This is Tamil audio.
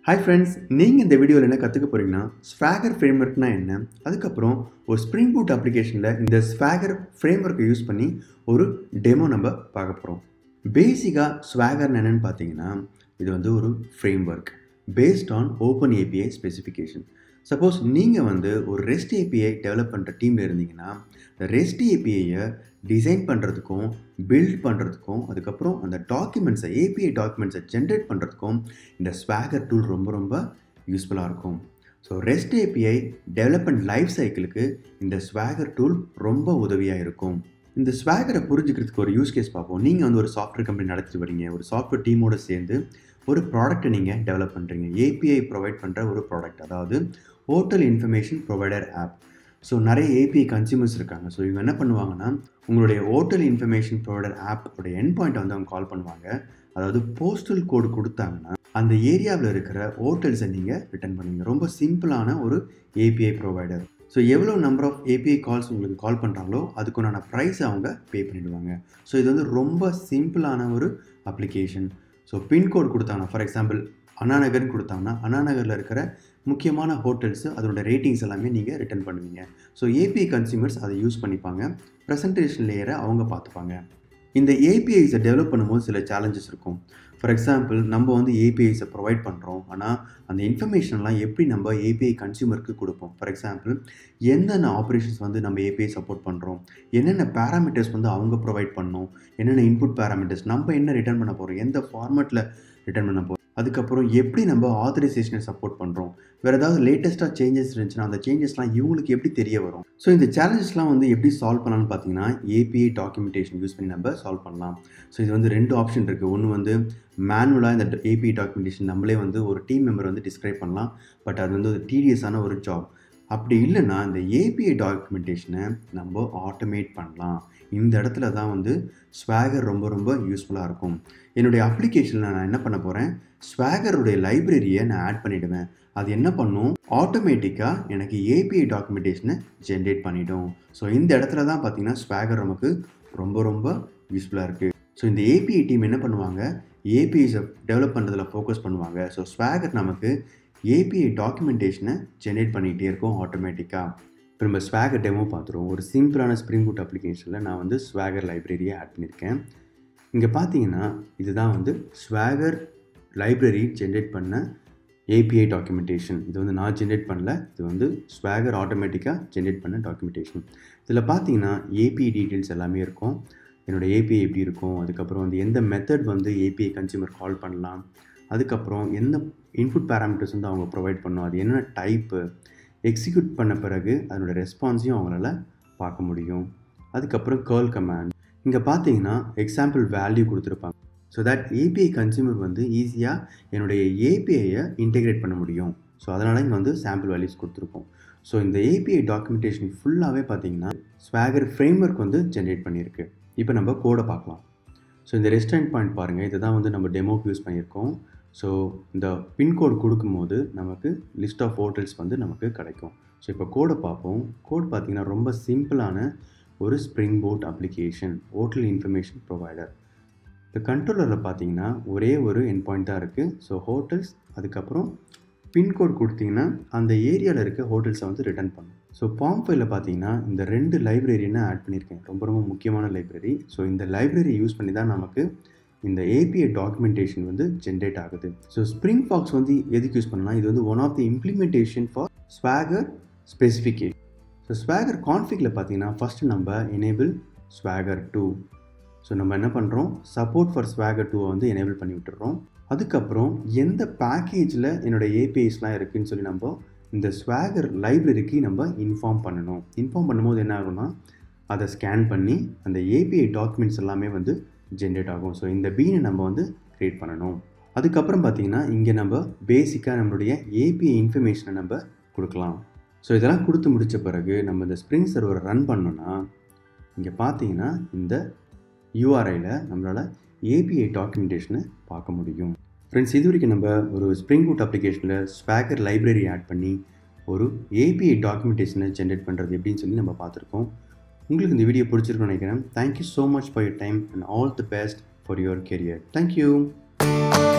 ஹாய் ஃப்ரெண்ட்ஸ் நீங்கள் இந்த வீடியோவில் என்ன கற்றுக்க போகிறீங்கன்னா ஸ்வாகர் ஃப்ரேம்ஒர்க்னா என்ன அதுக்கப்புறம் ஒரு ஸ்ப்ரிங் பூட் அப்ளிகேஷனில் இந்த ஸ்வாகர் ஃப்ரேம்ஒர்க்கை யூஸ் பண்ணி ஒரு டெமோ நம்ம பார்க்க போகிறோம் பேசிக்காக ஸ்வாகர் என்னென்னு பார்த்தீங்கன்னா இது வந்து ஒரு framework based on open API specification suppose நீங்கள் வந்து ஒரு ரெஸ்ட் ஏபிஐ டெவலப் பண்ணுற டீமில் இருந்தீங்கன்னா ரெஸ்ட் ஏபிஐயை டிசைன் பண்ணுறதுக்கும் பில்ட் பண்ணுறதுக்கும் அதுக்கப்புறம் அந்த டாக்குமெண்ட்ஸை ஏபிஐ டாக்குமெண்ட்ஸை ஜென்ரேட் பண்ணுறதுக்கும் இந்த ஸ்வாகர் டூல் ரொம்ப ரொம்ப யூஸ்ஃபுல்லாக இருக்கும் so rest API development life சைக்கிளுக்கு இந்த ஸ்வாகர் டூல் ரொம்ப உதவியாக இருக்கும் இந்த ஸ்வாகரை புரிஞ்சுக்கிறதுக்கு ஒரு யூஸ் கேஸ் பார்ப்போம் நீங்கள் வந்து ஒரு சாஃப்ட்வேர் கம்பெனி நடத்திட்டு வரீங்க ஒரு சாஃப்ட்வேர் டீமோடு சேர்ந்து ஒரு ப்ராடக்ட்டை நீங்கள் டெவலப் பண்ணுறீங்க ஏபிஐ ப்ரொவைட் பண்ணுற ஒரு ப்ராடக்ட் அதாவது hotel information provider app so நிறைய ஏபிஐ கன்சியூமர்ஸ் இருக்காங்க ஸோ இவங்க என்ன பண்ணுவாங்கன்னா உங்களுடைய ஹோட்டல் இன்ஃபர்மேஷன் ப்ரொவைடர் ஆப்போட என் பாயிண்ட் வந்து அவங்க கால் பண்ணுவாங்க அதாவது போஸ்டல் கோடு கொடுத்தாங்கன்னா அந்த ஏரியாவில் இருக்கிற ஹோட்டல்ஸை நீங்கள் ரிட்டர்ன் பண்ணுவீங்க ரொம்ப சிம்பிளான ஒரு ஏபிஐ ப்ரொவைடர் ஸோ எவ்வளோ நம்பர் ஆஃப் ஏபிஐ கால்ஸ் உங்களுக்கு கால் பண்ணுறாங்களோ அதுக்குண்டான ப்ரைஸ் அவங்க பே பண்ணிவிடுவாங்க ஸோ இது வந்து ரொம்ப சிம்பிளான ஒரு அப்ளிகேஷன் ஸோ பின்கோட் கொடுத்தாங்கன்னா ஃபார் எக்ஸாம்பிள் அண்ணாநகர்னு கொடுத்தாங்கன்னா அண்ணாநகரில் இருக்கிற முக்கியமான ஹோட்டல்ஸு அதோட ரேட்டிங்ஸ் எல்லாமே நீங்கள் ரிட்டர்ன் பண்ணுவீங்க ஸோ ஏபிஐ கன்சியூமர்ஸ் அதை யூஸ் பண்ணிப்பாங்க ப்ரெசன்டேஷன் லேயரை அவங்க பார்த்துப்பாங்க இந்த ஏபிஐஸை டெவலப் பண்ணும்போது சில சேலஞ்சஸ் இருக்கும் ஃபார் எக்ஸாம்பிள் நம்ம வந்து ஏபிஐஸை ப்ரொவைட் பண்ணுறோம் ஆனால் அந்த இன்ஃபர்மேஷன்லாம் எப்படி நம்ம ஏபிஐ கன்சியூமருக்கு கொடுப்போம் ஃபார் எக்ஸாம்பிள் என்னென்ன ஆப்ரேஷன்ஸ் வந்து நம்ம ஏபிஐ சப்போர்ட் பண்ணுறோம் என்னென்ன பேராமீட்டர்ஸ் வந்து அவங்க ப்ரொவைட் பண்ணோம் என்னென்ன இன்புட் பேராமீட்டர்ஸ் நம்ம என்ன ரிட்டர்ன் பண்ண போகிறோம் எந்த ஃபார்மேட்டில் ரிட்டர்ன் பண்ண போகிறோம் அதுக்கப்புறம் எப்படி நம்ம ஆத்தரைசேஷனை சப்போர்ட் பண்ணுறோம் வேறு ஏதாவது லேட்டஸ்ட்டாக சேஞ்சஸ் இருந்துச்சுன்னா அந்த சேஞ்சஸ்லாம் இவங்களுக்கு எப்படி தெரிய வரும் ஸோ இந்த சேலஞ்சஸ்லாம் வந்து எப்படி சால்வ் பண்ணலாம்னு பார்த்தீங்கன்னா ஏபிஐ டாக்குமெண்டேஷன் யூஸ் பண்ணி நம்ம சால்வ் பண்ணலாம் ஸோ இது வந்து ரெண்டு ஆப்ஷன் இருக்குது ஒன்று வந்து மேனுவலாக இந்த ஏபிஐ டாக்குமெண்டேஷன் நம்மளே வந்து ஒரு டீம் மெம்பர் வந்து டிஸ்கிரைப் பண்ணலாம் பட் அது வந்து ஒரு டீடியஸான ஒரு ஜாப் அப்படி இல்லைன்னா இந்த ஏபிஐ டாக்குமெண்டேஷனை நம்ம ஆட்டோமேட் பண்ணலாம் இந்த இடத்துல தான் வந்து ஸ்வாகர் ரொம்ப ரொம்ப யூஸ்ஃபுல்லாக இருக்கும் என்னுடைய அப்ளிகேஷனில் நான் என்ன பண்ண போகிறேன் ஸ்வாகருடைய லைப்ரரியை நான் ஆட் பண்ணிவிடுவேன் அது என்ன பண்ணும் ஆட்டோமேட்டிக்காக எனக்கு ஏபிஐ டாக்குமெண்டேஷனை ஜென்ரேட் பண்ணிடும் ஸோ இந்த இடத்துல தான் பார்த்தீங்கன்னா ஸ்வாகர் நமக்கு ரொம்ப ரொம்ப யூஸ்ஃபுல்லாக இருக்குது ஸோ இந்த ஏபிஐ டீம் என்ன பண்ணுவாங்க ஏபிஐஸை டெவலப் பண்ணுறதுல ஃபோக்கஸ் பண்ணுவாங்க ஸோ ஸ்வாகர் நமக்கு ஏபிஐ டாக்குமெண்டேஷனை ஜென்ரேட் பண்ணிகிட்டே இருக்கும் ஆட்டோமேட்டிக்காக இப்போ நம்ம ஸ்வாகர் டெமோ பார்த்துருவோம் ஒரு சிம்பிளான ஸ்ப்ரிங் பூட் அப்ளிகேஷனில் நான் வந்து ஸ்வாகர் லைப்ரரியை ஆட் பண்ணியிருக்கேன் இங்கே பார்த்தீங்கன்னா இதுதான் வந்து ஸ்வாகர் லைப்ரரி ஜென்ரேட் பண்ண ஏபிஐ டாக்குமெண்டேஷன் இது வந்து நான் ஜென்ரேட் பண்ணல இது வந்து ஸ்வாகர் ஆட்டோமேட்டிக்காக ஜென்ரேட் பண்ண டாக்குமெண்டேஷன் இதில் பார்த்தீங்கன்னா ஏபிஐ டீட்டெயில்ஸ் எல்லாமே இருக்கும் என்னோடய ஏபிஐ எப்படி இருக்கும் அதுக்கப்புறம் வந்து எந்த மெத்தட் வந்து ஏபிஐ கன்சியூமர் கால் பண்ணலாம் அதுக்கப்புறம் எந்த இன்புட் பேராமீட்டர்ஸ் வந்து அவங்க ப்ரொவைட் பண்ணணும் அது என்ன டைப்பு எக்ஸிக்யூட் பண்ண பிறகு அதனோட ரெஸ்பான்ஸையும் அவங்களால பார்க்க முடியும் அதுக்கப்புறம் கேர்ள் கமாண்ட் இங்கே பார்த்தீங்கன்னா எக்ஸாம்பிள் வேல்யூ கொடுத்துருப்பாங்க ஸோ தட் ஏபிஐ கன்சியூமர் வந்து ஈஸியாக என்னுடைய ஏபிஐயை இன்டெகிரேட் பண்ண முடியும் ஸோ அதனால் இங்கே வந்து சாம்பிள் வேல்யூஸ் கொடுத்துருக்கோம் ஸோ இந்த ஏபிஐ டாக்குமெண்டேஷன் ஃபுல்லாகவே பார்த்தீங்கன்னா ஸ்வாகர் ஃப்ரேம்ஒர்க் வந்து ஜென்ரேட் பண்ணியிருக்கு இப்போ நம்ம கோடை பார்க்கலாம் ஸோ இந்த ரெஸ்டாரண்ட் பாயிண்ட் பாருங்கள் இதை தான் வந்து நம்ம டெமோக்கு யூஸ் பண்ணியிருக்கோம் ஸோ இந்த பின்கோடு கொடுக்கும்போது நமக்கு லிஸ்ட் ஆஃப் ஹோட்டல்ஸ் வந்து நமக்கு கிடைக்கும் ஸோ இப்போ கோடை பார்ப்போம் கோட் பார்த்திங்கன்னா ரொம்ப சிம்பிளான ஒரு Spring Boot application hotel information provider இந்த கண்ட்ரோலரில் பார்த்தீங்கன்னா ஒரே ஒரு என் பாயிண்ட் தான் இருக்குது ஸோ ஹோட்டல்ஸ் அதுக்கப்புறம் பின்கோட் கொடுத்தீங்கன்னா அந்த ஏரியாவில் இருக்க ஹோட்டல்ஸை வந்து ரிட்டர்ன் பண்ணும் ஸோ ஃபார்ம் ஃபைலில் பார்த்தீங்கன்னா இந்த ரெண்டு லைப்ரரின்னு ஆட் பண்ணியிருக்கேன் ரொம்ப ரொம்ப முக்கியமான லைப்ரரி ஸோ இந்த லைப்ரரி யூஸ் பண்ணி தான் நமக்கு இந்த ஏபிஐ டாக்குமெண்டேஷன் வந்து ஜென்ரேட் ஆகுது ஸோ ஸ்ப்ரிங் ஃபாக்ஸ் வந்து எதுக்கு யூஸ் பண்ணலாம் இது வந்து one of the implementation for Swagger specification so Swagger கான்ஃபிகில் பார்த்தீங்கன்னா ஃபஸ்ட்டு நம்ம எனேபிள் ஸ்வாகர் டூ ஸோ நம்ம என்ன பண்ணுறோம் சப்போர்ட் ஃபார் ஸ்வாகர் டூவை வந்து எனேபிள் பண்ணி விட்டுறோம் அதுக்கப்புறம் எந்த பேக்கேஜில் என்னோடய ஏபிஐஸ்லாம் இருக்குதுன்னு சொல்லி நம்ம இந்த ஸ்வாகர் லைப்ரரிக்கு நம்ம இன்ஃபார்ம் பண்ணணும் இன்ஃபார்ம் பண்ணும்போது என்ன ஆகும்னா அதை ஸ்கேன் பண்ணி அந்த ஏபிஐ டாக்குமெண்ட்ஸ் எல்லாமே வந்து ஜென்ரேட் ஆகும் ஸோ இந்த பீனை நம்ம வந்து க்ரியேட் பண்ணணும் அதுக்கப்புறம் பார்த்திங்கன்னா இங்கே நம்ம பேசிக்காக நம்மளுடைய ஏபிஐ இன்ஃபர்மேஷனை நம்ம கொடுக்கலாம் ஸோ இதெல்லாம் கொடுத்து முடித்த பிறகு நம்ம இந்த ஸ்ப்ரிங் சர்வரை ரன் பண்ணோன்னா இங்கே பார்த்தீங்கன்னா இந்த யூஆர்ஐயில் நம்மளால் ஏபிஐ டாக்குமெண்டேஷனை பார்க்க முடியும் ஃப்ரெண்ட்ஸ் இது வரைக்கும் நம்ம ஒரு ஸ்ப்ரிங் பூட் அப்ளிகேஷனில் ஸ்வாகர் லைப்ரரி ஆட் பண்ணி ஒரு ஏபிஐ டாக்குமெண்டேஷனை ஜென்ரேட் பண்ணுறது எப்படின்னு சொல்லி நம்ம பார்த்துருக்கோம் உங்களுக்கு இந்த வீடியோ பிடிச்சிருக்குன்னு நினைக்கிறேன் thank you so much for your time and all the best for your career thank you